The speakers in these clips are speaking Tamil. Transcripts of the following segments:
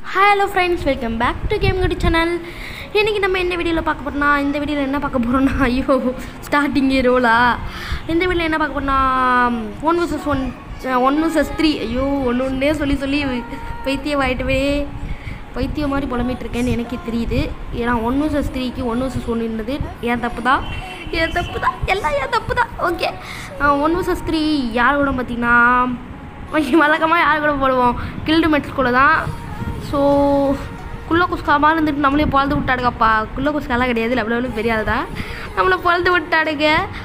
hello friends welcome back to game கடி சேனல் இன்றைக்கி நம்ம என்ன வீடியோவில் பார்க்க போகிறோம்னா இந்த வீடியோவில் என்ன பார்க்க போகிறோம்னா ஐயோ ஸ்டார்டிங் ரோலா இந்த வீடியோவில் என்ன பார்க்க போகிறோம்னா one vs one one vs three ஐயோ ஒன்று ஒன்றே சொல்லி சொல்லி பைத்தியம் ஆகிட்டுவே பைத்தியம் மாதிரி புலம்பிட்டு இருக்கேன்னு எனக்கே தெரியுது ஏன்னா ஒன் vs த்ரீக்கு ஒன் vs ஒன்றுன்றது ஏன் தப்பு தான் ஏன் தப்பு தான் எல்லாம் ஏன் தப்பு தான் ஓகே ஒன் vs த்ரீ யார் கூட பார்த்தீங்கன்னா வழக்கமாக யார் கூட போடுவோம் கில்டு மெட்ஸ் கூட தான் ஸோ குள்ள குஸ்காமல் இருந்துட்டு நம்மளே பொழுது விட்டாடுங்கப்பா குள்ள குஸ்காலாம் கிடையாது லெவலு பெரியாதா நம்மளை பொழுது விட்டாடுங்க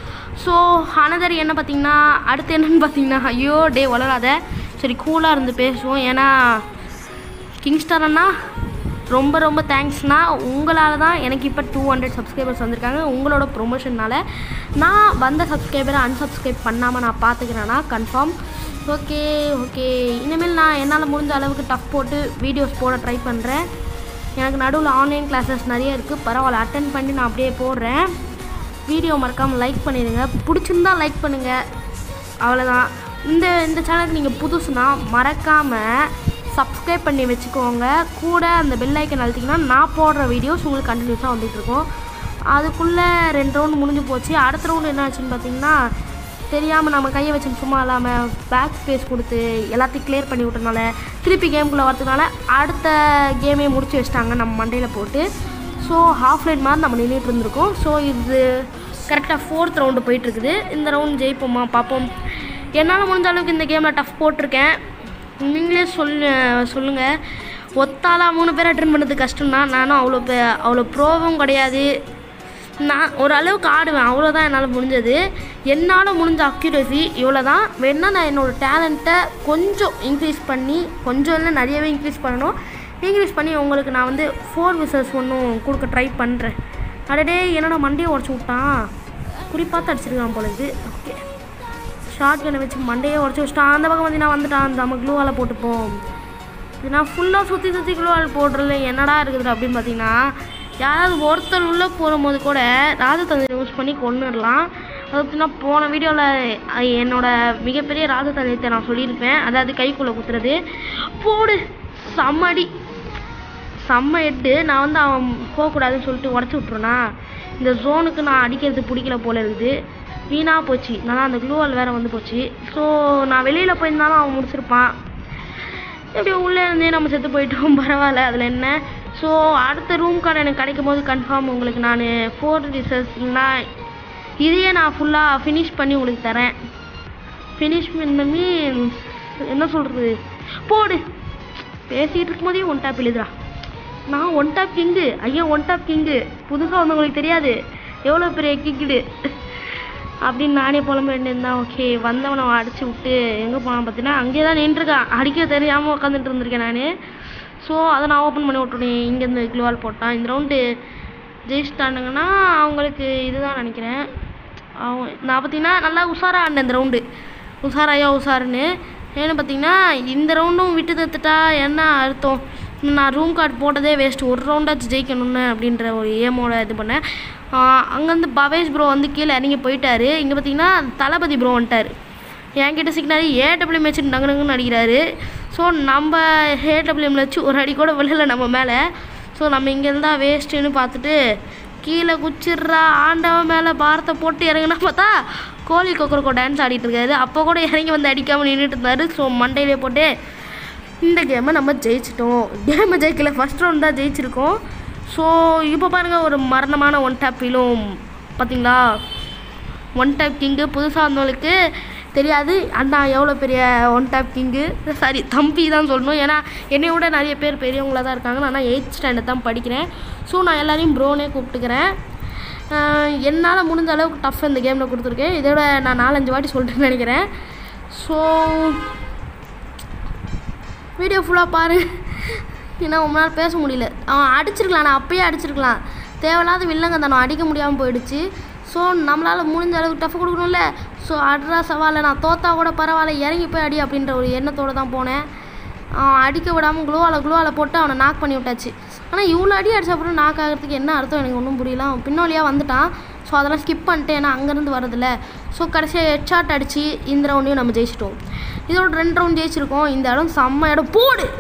ஸோ அனதர் என்ன பார்த்தீங்கன்னா அடுத்து என்னன்னு பார்த்தீங்கன்னா ஐயோ டே வளராத சரி கூலாக இருந்து பேசுவோம் ஏன்னா கிங்ஸ்டார் அண்ணா ரொம்ப ரொம்ப தேங்க்ஸ்ண்ணா உங்களால் தான் எனக்கு இப்போ டூ ஹண்ட்ரட் சப்ஸ்கிரைபர்ஸ் வந்திருக்காங்க உங்களோட ப்ரொமோஷனால் நான் வந்த சப்ஸ்கிரைபரை அன்சப்ஸ்கிரைப் பண்ணாமல் நான் பார்த்துக்கிறேன்னா கன்ஃபார்ம் ஓகே ஓகே இனிமேல் நான் என்னால் முடிஞ்ச அளவுக்கு டஃப் போட்டு வீடியோஸ் போட ட்ரை பண்ணுறேன் எனக்கு நடுவில் ஆன்லைன் கிளாஸஸ் நிறைய இருக்குது பரவாயில்ல அட்டன் பண்ணி நான் அப்படியே போடுறேன் வீடியோ மறக்காமல் லைக் பண்ணிடுங்க பிடிச்சிருந்தா லைக் பண்ணுங்கள் அவ்வளோதான் இந்த இந்த சேனலுக்கு நீங்கள் புதுசுனா மறக்காமல் சப்ஸ்கிரைப் பண்ணி வச்சுக்கோங்க கூட அந்த பெல் ஐக்கன் அழுத்திங்கன்னா நான் போடுற வீடியோஸ் உங்களுக்கு கண்டினியூஸாக வந்துட்டுருக்கோம் அதுக்குள்ளே ரெண்டு ரவுண்டு முடிஞ்சு போச்சு அடுத்த ரவுண்டு என்ன ஆச்சுன்னு பார்த்தீங்கன்னா தெரியாமல் நம்ம கையை வச்சு சும்மா இல்லாமல் பேக் ஸ்பேஸ் கொடுத்து எல்லாத்தையும் கிளியர் பண்ணி விட்டனால திருப்பி கேமுக்குள்ளே வரதுனால அடுத்த கேமே முடிச்சு வச்சிட்டாங்க நம்ம மண்டையில் போட்டு ஸோ ஹாஃப் லைன் மாதிரி நம்ம நின்றுட்டு இருந்திருக்கோம் ஸோ இது கரெக்டாக ஃபோர்த் ரவுண்டு போயிட்டுருக்குது இந்த ரவுண்ட் ஜெயிப்போமா பார்ப்போம் என்னால் முடிஞ்ச அளவுக்கு இந்த கேமில் டஃப் போட்டிருக்கேன் நீங்களே சொல்லு சொல்லுங்கள் ஒத்தாலா மூணு பேர் அட்டன் பண்ணது கஷ்டம் தான் நானும் அவ்வளோ பே அவ்வளோ ப்ரோவும் கிடையாது நான் ஓரளவுக்கு ஆடுவேன் அவ்வளோதான் என்னால் முடிஞ்சது என்னால் முடிஞ்ச அக்யூரசி இவ்வளோ தான் வேணால் நான் என்னோடய டேலண்ட்டை கொஞ்சம் இன்க்ரீஸ் பண்ணி கொஞ்சம் இல்லை நிறையவே இன்க்ரீஸ் பண்ணணும் இன்க்ரீஸ் பண்ணி உங்களுக்கு நான் வந்து ஃபோர் விசர்ஸ் ஒன்றும் கொடுக்க ட்ரை பண்ணுறேன் அடடே என்னோட மண்டையை உடச்சி விட்டான் குறிப்பாக அடிச்சிருக்கான் போல இது ஓகே ஷார்ட் கனை வச்சு மண்டையை உடச்சி வச்சிட்டான் அந்த பக்கம் வந்து நான் வந்துட்டான் நம்ம க்ளூவால் போட்டுப்போம் இது நான் ஃபுல்லாக சுற்றி சுற்றி க்ளூவால் போடுறதுல என்னடா இருக்குது அப்படின்னு பார்த்தீங்கன்னா யாராவது ஒருத்தர் உள்ளே போகும்போது கூட ராஜதந்திரம் யூஸ் பண்ணி கொண்டுடலாம் அது பார்த்தீங்கன்னா போன வீடியோவில் என்னோட மிகப்பெரிய ராஜதந்திரத்தை நான் சொல்லியிருப்பேன் அதாவது கைக்குள்ளே குத்துறது போடு செம்மடி செம்ம எட்டு நான் வந்து அவன் போகக்கூடாதுன்னு சொல்லிட்டு உடச்சி விட்ருனா இந்த ஜோனுக்கு நான் அடிக்கிறது பிடிக்கல போல இருக்குது வீணாக போச்சு நல்லா அந்த க்ளூவால் வேறு வந்து போச்சு ஸோ நான் வெளியில் போயிருந்தாலும் அவன் முடிச்சிருப்பான் எப்படியோ உள்ளே இருந்தே நம்ம செத்து போயிட்டோம் பரவாயில்ல அதில் என்ன ஸோ அடுத்த ரூம் கார்டு எனக்கு கிடைக்கும் போது கன்ஃபார்ம் உங்களுக்கு நான் ஃபோர் ரிசர்ச்னா இதையே நான் ஃபுல்லாக ஃபினிஷ் பண்ணி உங்களுக்கு தரேன் ஃபினிஷ் பண்ண மீன்ஸ் என்ன சொல்கிறது போடு பேசிகிட்டு இருக்கும்போதே ஒன் டேப் எழுதுறா நான் ஒன் டாப் கிங்கு ஐயா ஒன் டாப் கிங்கு புதுசாக வந்தவங்களுக்கு தெரியாது எவ்வளோ பெரிய கிங்குடு அப்படின்னு நானே புலம்ப வேண்டியிருந்தேன் ஓகே வந்தவனை அடிச்சு விட்டு எங்கே போனான் பார்த்தீங்கன்னா அங்கேயே தான் நின்றுருக்கான் அடிக்க தெரியாமல் உட்காந்துட்டு இருந்திருக்கேன் நான் ஸோ அதை நான் ஓப்பன் பண்ணி விட்டுட்டேன் இங்கேருந்து க்ளூவால் போட்டான் இந்த ரவுண்டு ஜெயிச்சிட்டானுங்கன்னா அவங்களுக்கு இதுதான் நினைக்கிறேன் அவங்க நான் பார்த்தீங்கன்னா நல்லா உஷாராக ஆடினேன் இந்த ரவுண்டு உஷாராயா உஷாருன்னு ஏன்னு பார்த்தீங்கன்னா இந்த ரவுண்டும் விட்டு தத்துட்டா என்ன அர்த்தம் நான் ரூம் கார்டு போட்டதே வேஸ்ட் ஒரு ரவுண்டாச்சும் ஜெயிக்கணும்னு அப்படின்ற ஒரு ஏமோட இது பண்ணேன் அங்கேருந்து பவேஷ் ப்ரோ வந்து கீழே இறங்கி போயிட்டாரு இங்கே பார்த்தீங்கன்னா தளபதி ப்ரோ வந்துட்டார் என்கிட்ட சிக்னாரி ஏடபிள்யூஎம் வச்சு நங்குனங்குன்னு அடிக்கிறாரு ஸோ நம்ம ஏடபிள்யூஎம்ல வச்சு ஒரு அடி கூட விழல நம்ம மேலே ஸோ நம்ம இங்கேருந்தா வேஸ்ட்டுன்னு பார்த்துட்டு கீழே குச்சிட்றா ஆண்டவன் மேலே பாரத்தை போட்டு இறங்குனா பார்த்தா கோழி கொக்கரக்கோ டான்ஸ் ஆடிட்டு இருக்காரு அப்போ கூட இறங்கி வந்து அடிக்காமல் நின்றுட்டு இருந்தாரு ஸோ மண்டையிலே போட்டு இந்த கேமை நம்ம ஜெயிச்சிட்டோம் கேமை ஜெயிக்கல ஃபஸ்ட் ரவுண்ட் தான் ஜெயிச்சிருக்கோம் ஸோ இப்போ பாருங்கள் ஒரு மரணமான ஒன் டேப் ஃபீலும் பார்த்தீங்களா ஒன் டேப் கிங்கு புதுசாக வந்தவங்களுக்கு தெரியாது அண்ணா எவ்வளோ பெரிய ஒன் டேப் கிங்கு சாரி தம்பி தான் சொல்லணும் ஏன்னா என்னை விட நிறைய பேர் பெரியவங்களாக தான் இருக்காங்க நான் எயித் ஸ்டாண்டர்ட் தான் படிக்கிறேன் ஸோ நான் எல்லாரையும் ப்ரோனே கூப்பிட்டுக்கிறேன் என்னால் முடிஞ்ச அளவுக்கு டஃப் இந்த கேமில் கொடுத்துருக்கேன் இதோட நான் நாலஞ்சு வாட்டி சொல்லிட்டேன்னு நினைக்கிறேன் ஸோ வீடியோ ஃபுல்லாக பாரு ஏன்னா உங்களால் பேச முடியல அவன் அடிச்சிருக்கலாம் நான் அப்பயே அடிச்சிருக்கலாம் தேவையில்லாத வில்லங்க தானே அடிக்க முடியாமல் போயிடுச்சு ஸோ நம்மளால் முடிஞ்ச அளவுக்கு டஃப் கொடுக்கணும்ல ஸோ அட்ரா சவாலை நான் தோத்தா கூட பரவாயில்ல இறங்கி போய் அடி அப்படின்ற ஒரு எண்ணத்தோடு தான் போனேன் அடிக்க விடாமல் க்ளோவால் க்ளோவால் போட்டு அவனை நாக் பண்ணி விட்டாச்சு ஆனால் இவ்வளோ அடி அடிச்ச அப்புறம் நாக் ஆகிறதுக்கு என்ன அர்த்தம் எனக்கு ஒன்றும் புரியல அவன் பின்னோலியாக வந்துட்டான் ஸோ அதெல்லாம் ஸ்கிப் பண்ணிட்டு ஏன்னா அங்கேருந்து வரதில்ல ஸோ கடைசியாக ஹெட் ஷாட் அடித்து இந்த ரவுண்டையும் நம்ம ஜெயிச்சிட்டோம் இதோட ரெண்டு ரவுண்ட் ஜெயிச்சிருக்கோம் இந்த இடம் செம்ம இடம் போடு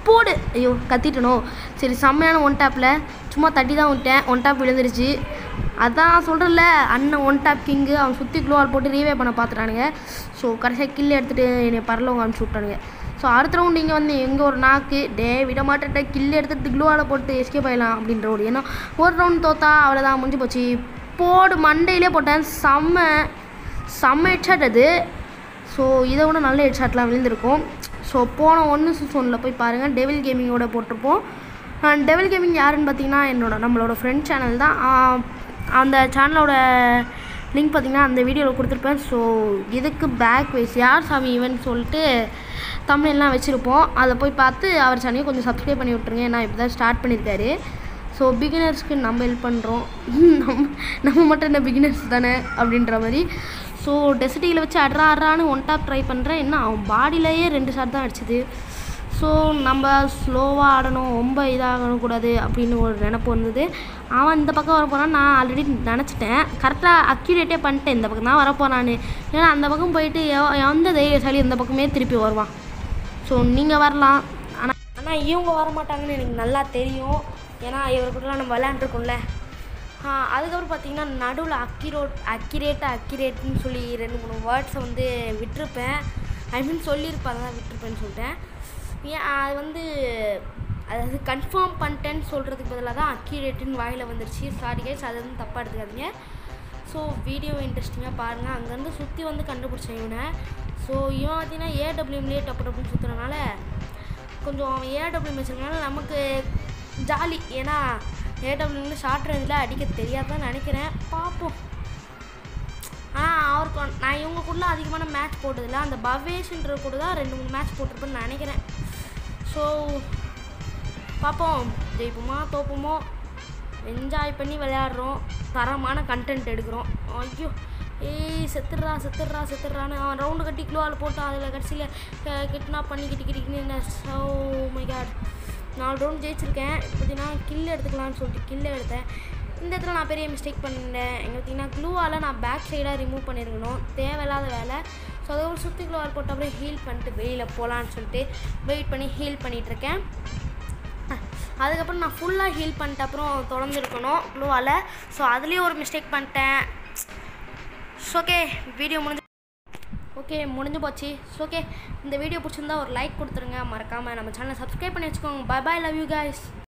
போடு ஐயோ கத்திட்டனோ சரி செம்மையான ஒன் டேப்பில் சும்மா தட்டி தான் விட்டேன் ஒன் டேப் விழுந்துருச்சு அதான் சொல்கிறேன்ல அண்ணன் ஒன் டேப் கிங்கு அவன் சுற்றி க்ளோவால் போட்டு ரீவே பண்ண பார்த்துட்டானுங்க ஸோ கடைசியாக கில்லு எடுத்துகிட்டு என்னை பரலவங்க அனுப்பிச்சி விட்டானுங்க ஸோ அடுத்த ரவுண்ட் இங்கே வந்து எங்கே ஒரு நாக்கு டே விட மாட்டேன் கில்லு எடுத்துட்டு க்ளோவால் போட்டு எஸ்கேப் ஆயிடலாம் அப்படின்ற ஒரு ஏன்னா ஒரு ரவுண்ட் தோத்தா அவ்வளோதான் முடிஞ்சு போச்சு போடு மண்டையிலே போட்டேன் செம்ம செம்ம ஹெட்ஷாட் அது ஸோ இதை விட நல்ல ஹெட்ஷாட்லாம் விழுந்திருக்கும் ஸோ போன ஒன்று சிக்ஸ் ஒனில் போய் பாருங்கள் டெவில் கேமிங்கோட போட்டிருப்போம் டெவில் கேமிங் யாருன்னு பார்த்தீங்கன்னா என்னோட நம்மளோட ஃப்ரெண்ட் சேனல் தான் ஆஹ் அந்த சேனலோட லிங்க் பார்த்தீங்கன்னா அந்த வீடியோவில் கொடுத்துருப்பேன் ஸோ இதுக்கு பேக் வைஸ் யார் சாமி இவன் சொல்லிட்டு தமிழ்லாம் வச்சுருப்போம் அதை போய் பார்த்து அவர் சேனலையும் கொஞ்சம் சப்ஸ்கிரைப் பண்ணி விட்ருங்க ஏன்னா இப்போ தான் ஸ்டார்ட் பண்ணியிருக்காரு ஸோ பிகினர்ஸ்க்கு நம்ம ஹெல்ப் பண்ணுறோம் நம்ம நம்ம மட்டும் என்ன பிகினர்ஸ் தானே அப்படின்ற மாதிரி ஸோ டெசிட்டியில் வச்சு அட்ரா அட்ரான்னு ஒன் டாப் ட்ரை பண்ணுறேன் என்ன அவன் பாடியிலேயே ரெண்டு ஷாட் தான் அடிச்சுது ஸோ நம்ம ஸ்லோவாக ஆடணும் ரொம்ப இதாகணும் கூடாது அப்படின்னு ஒரு நினப்பு வந்தது அவன் இந்த பக்கம் வரப்போனான் நான் ஆல்ரெடி நினச்சிட்டேன் கரெக்டாக அக்யூரேட்டே பண்ணிட்டேன் இந்த பக்கம் தான் வரப்போனான்னு ஏன்னா அந்த பக்கம் போயிட்டு எவ- எந்த தைரியசாலி இந்த பக்கமே திருப்பி வருவான் ஸோ நீங்கள் வரலாம் ஆனால் ஆனால் இவங்க வர மாட்டாங்கன்னு எனக்கு நல்லா தெரியும் ஏன்னா இவர்கிட்டலாம் நம்ம விளையாண்டுருக்கோம்ல அதுக்கப்புறம் பார்த்தீங்கன்னா நடுவில் அக்கிரோட் அக்கிரேட்டாக அக்கிரேட்னு சொல்லி ரெண்டு மூணு வேர்ட்ஸை வந்து விட்டிருப்பேன் ஐ மீன் சொல்லியிருப்பேன் அதான் விட்டிருப்பேன்னு சொல்லிட்டேன் ஏன் அது வந்து அதாவது கன்ஃபார்ம் பண்ணிட்டேன்னு சொல்கிறதுக்கு பதிலாக தான் அக்யூரேட்டுன்னு வாயில் வந்துருச்சு சாரி கைஸ் அது வந்து தப்பாக எடுத்துக்காதீங்க ஸோ வீடியோ இன்ட்ரெஸ்டிங்காக பாருங்கள் அங்கேருந்து சுற்றி வந்து கண்டுபிடிச்சேன் இவனை ஸோ இவன் பார்த்தீங்கன்னா ஏடபிள்யூம்லேயே டப்பு டப்புன்னு சுற்றுறனால கொஞ்சம் அவன் ஏடபிள்யூம் வச்சுருக்கனால நமக்கு ஜாலி ஏன்னா ஏடபிள்யூம்ல ஷார்ட் ரேஞ்சில் அடிக்க தெரியாதுன்னு நினைக்கிறேன் பார்ப்போம் ஆனால் அவருக்கு வந்து- நான் இவங்க கூட அதிகமான மேட்ச் போட்டதில்ல அந்த பவேஷ்ன்ற கூட தான் ரெண்டு மூணு மேட்ச் போட்டிருப்பேன்னு நினைக்கிறேன் ஸோ பார்ப்போம் ஜெயிப்போமா தோப்போமோ என்ஜாய் பண்ணி விளையாடுறோம் தரமான கண்டென்ட் எடுக்கிறோம் ஐயோ ஏய் செத்துடுறா செத்துடுறா செத்துடுறான்னு அவன் ரவுண்டு கட்டி க்ளோவில் போட்டான் அதில் கடைசியில் கிட்னாப் பண்ணி கிட்டி கிட்டிக்கின்னு ஸோ மை காட் நாலு ரவுண்ட் ஜெயிச்சிருக்கேன் இப்போ பார்த்தீங்கன்னா கில் எடுத்துக்கலாம்னு சொல்லிட்டு கில்லை எடுத்தேன் இந்த இடத்துல நான் பெரிய மிஸ்டேக் பண்ணிட்டேன் எங்கே பார்த்தீங்கன்னா க்ளூவால் நான் பேக் சைடாக ரிமூவ் பண்ணியிருக்கணும் தேவையில்லாத வேலை ஸோ அதுக்கப்புறம் சுற்றி க்ளூவால் போட்ட அப்புறம் ஹீல் பண்ணிட்டு வெளியில் போகலான்னு சொல்லிட்டு வெயிட் பண்ணி ஹீல் பண்ணிகிட்ருக்கேன் அதுக்கப்புறம் நான் ஃபுல்லாக ஹீல் பண்ணிட்ட அப்புறம் தொடர்ந்துருக்கணும் க்ளூவால் ஸோ அதுலேயும் ஒரு மிஸ்டேக் பண்ணிட்டேன் ஓகே வீடியோ முடிஞ்சு ஓகே முடிஞ்சு போச்சு ஓகே இந்த வீடியோ பிடிச்சிருந்தா ஒரு லைக் கொடுத்துருங்க மறக்காமல் நம்ம சேனலை சப்ஸ்கிரைப் பண்ணி வச்சுக்கோங்க bye bye love you guys